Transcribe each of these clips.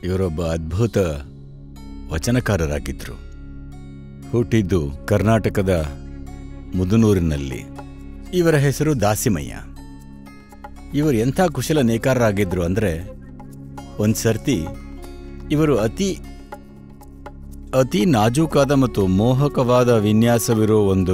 ಇವರೊಬ್ಬ ಅದ್ಭುತ ವಚನಕಾರರಾಗಿದ್ದರು ಹುಟ್ಟಿದ್ದು ಕರ್ನಾಟಕದ ಮುದುನೂರಿನಲ್ಲಿ ಇವರ ಹೆಸರು ದಾಸಿಮಯ್ಯ ಇವರು ಎಂಥ ಕುಶಲ ನೇಕಾರರಾಗಿದ್ರು ಅಂದರೆ ಒಂದು ಸರ್ತಿ ಇವರು ಅತಿ ಅತಿ ನಾಜೂಕಾದ ಮತ್ತು ಮೋಹಕವಾದ ವಿನ್ಯಾಸವಿರೋ ಒಂದು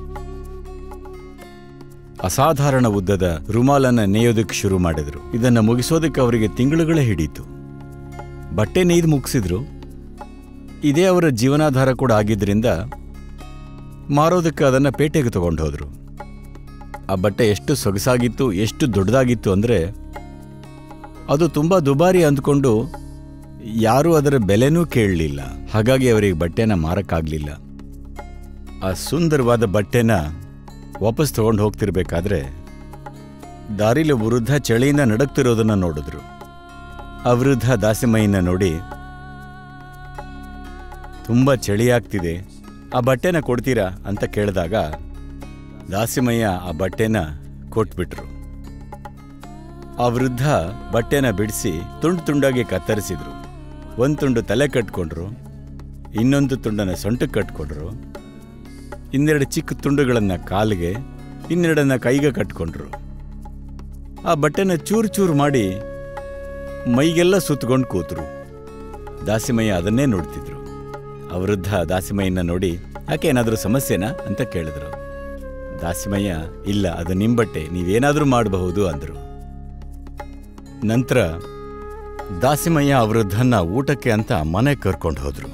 ಅಸಾಧಾರಣ ಉದ್ದದ ರುಮಾಲನ್ನ ನೇಯೋದಕ್ಕೆ ಶುರು ಮಾಡಿದ್ರು ಇದನ್ನ ಮುಗಿಸೋದಕ್ಕೆ ಅವರಿಗೆ ತಿಂಗಳುಗಳೇ ಹಿಡೀತು ಬಟ್ಟೆ ನೇಯ್ದು ಮುಗಿಸಿದ್ರು ಇದೇ ಅವರ ಜೀವನಾಧಾರ ಕೂಡ ಆಗಿದ್ದರಿಂದ ಮಾರೋದಕ್ಕೆ ಅದನ್ನ ಪೇಟೆಗೆ ತಗೊಂಡು ಹೋದ್ರು ಆ ಬಟ್ಟೆ ಎಷ್ಟು ಸೊಗಸಾಗಿತ್ತು ಎಷ್ಟು ದೊಡ್ಡದಾಗಿತ್ತು ಅಂದರೆ ಅದು ತುಂಬ ದುಬಾರಿ ಅಂದ್ಕೊಂಡು ಯಾರೂ ಅದರ ಬೆಲೆನೂ ಕೇಳಲಿಲ್ಲ ಹಾಗಾಗಿ ಅವರಿಗೆ ಬಟ್ಟೆನ ಮಾರಕ್ಕಾಗಲಿಲ್ಲ ಆ ಸುಂದರವಾದ ಬಟ್ಟೆನ ವಾಪಸ್ ತಗೊಂಡು ಹೋಗ್ತಿರ್ಬೇಕಾದ್ರೆ ದಾರಿಲಿ ವೃದ್ಧ ಚಳಿಯಿಂದ ನಡಕ್ತಿರೋದನ್ನ ನೋಡಿದ್ರು ಆ ವೃದ್ಧ ದಾಸಿಮಯ್ಯನ ನೋಡಿ ತುಂಬ ಚಳಿ ಆಗ್ತಿದೆ ಆ ಬಟ್ಟೆನ ಕೊಡ್ತೀರಾ ಅಂತ ಕೇಳಿದಾಗ ದಾಸಿಮಯ್ಯ ಆ ಬಟ್ಟೆನ ಕೊಟ್ಬಿಟ್ರು ಆ ವೃದ್ಧ ಬಟ್ಟೆನ ಬಿಡಿಸಿ ತುಂಡು ತುಂಡಾಗಿ ಕತ್ತರಿಸಿದ್ರು ಒಂದು ತುಂಡು ತಲೆ ಕಟ್ಕೊಂಡ್ರು ಇನ್ನೊಂದು ತುಂಡನ್ನ ಸೊಂಟಕ್ಕೆ ಕಟ್ಕೊಂಡ್ರು ಇನ್ನೆರಡು ಚಿಕ್ಕ ತುಂಡುಗಳನ್ನು ಕಾಲಿಗೆ ಇನ್ನೆರಡನ್ನ ಕೈಗೆ ಕಟ್ಕೊಂಡ್ರು ಆ ಬಟ್ಟೆನ ಚೂರು ಚೂರು ಮಾಡಿ ಮೈಗೆಲ್ಲ ಸುತ್ತಕೊಂಡು ಕೂತರು ದಾಸಿಮಯ್ಯ ಅದನ್ನೇ ನೋಡ್ತಿದ್ರು ಆ ವೃದ್ಧ ದಾಸಿಮಯ್ಯನ ನೋಡಿ ಯಾಕೆ ಏನಾದರೂ ಸಮಸ್ಯೆನಾ ಅಂತ ಕೇಳಿದ್ರು ದಾಸಿಮಯ್ಯ ಇಲ್ಲ ಅದು ನಿಮ್ಮ ಬಟ್ಟೆ ನೀವೇನಾದರೂ ಮಾಡಬಹುದು ಅಂದರು ನಂತರ ದಾಸಿಮಯ್ಯ ಆ ವೃದ್ಧನ್ನ ಊಟಕ್ಕೆ ಅಂತ ಮನೆಗೆ ಕರ್ಕೊಂಡು ಹೋದ್ರು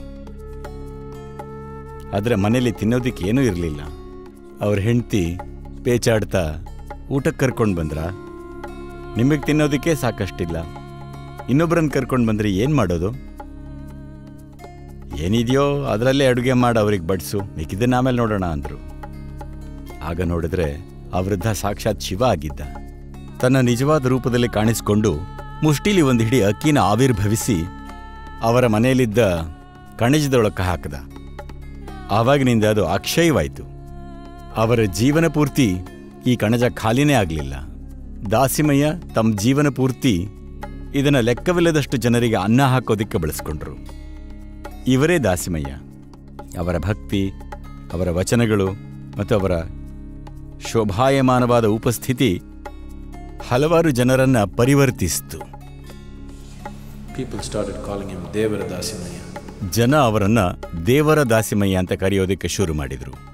ಆದರೆ ಮನೇಲಿ ತಿನ್ನೋದಕ್ಕೆ ಏನೂ ಇರಲಿಲ್ಲ ಅವ್ರ ಹೆಂಡತಿ ಪೇಚಾಡ್ತಾ ಊಟಕ್ಕೆ ಕರ್ಕೊಂಡು ಬಂದ್ರ ನಿಮಗೆ ತಿನ್ನೋದಕ್ಕೆ ಸಾಕಷ್ಟಿಲ್ಲ ಇನ್ನೊಬ್ಬರನ್ನ ಕರ್ಕೊಂಡು ಬಂದ್ರೆ ಏನು ಮಾಡೋದು ಏನಿದೆಯೋ ಅದರಲ್ಲೇ ಅಡುಗೆ ಮಾಡಿ ಅವ್ರಿಗೆ ಬಡಿಸು ಮಿಕ್ಕಿದ್ದನ್ನ ಆಮೇಲೆ ನೋಡೋಣ ಅಂದರು ಆಗ ನೋಡಿದ್ರೆ ಆ ವೃದ್ಧ ಸಾಕ್ಷಾತ್ ಶಿವ ಆಗಿದ್ದ ತನ್ನ ನಿಜವಾದ ರೂಪದಲ್ಲಿ ಕಾಣಿಸಿಕೊಂಡು ಮುಷ್ಟಿಲಿ ಒಂದು ಹಿಡಿ ಅಕ್ಕಿನ ಆವಿರ್ಭವಿಸಿ ಅವರ ಮನೆಯಲ್ಲಿದ್ದ ಕಣಜದೊಳಕ್ಕೆ ಹಾಕದ ಆವಾಗಿನಿಂದ ಅದು ಅಕ್ಷಯವಾಯಿತು ಅವರ ಜೀವನ ಪೂರ್ತಿ ಈ ಕಣಜ ಖಾಲಿನೇ ಆಗಲಿಲ್ಲ ದಾಸಿಮಯ್ಯ ತಮ್ಮ ಜೀವನ ಪೂರ್ತಿ ಇದನ್ನ ಲೆಕ್ಕವಿಲ್ಲದಷ್ಟು ಜನರಿಗೆ ಅನ್ನ ಹಾಕೋದಿಕ್ಕೆ ಬಳಸ್ಕೊಂಡ್ರು ಇವರೇ ದಾಸಿಮಯ್ಯ ಅವರ ಭಕ್ತಿ ಅವರ ವಚನಗಳು ಮತ್ತು ಅವರ ಶೋಭಾಯಮಾನವಾದ ಉಪಸ್ಥಿತಿ ಹಲವಾರು ಜನರನ್ನ ಪರಿವರ್ತಿಸಿತು People started calling him Devara Dasimaya. ಜನ ಅವರನ್ನ ದೇವರ ದಾಸಿಮಯ್ಯ ಅಂತ ಕರೆಯೋದಕ್ಕೆ ಶುರು ಮಾಡಿದರು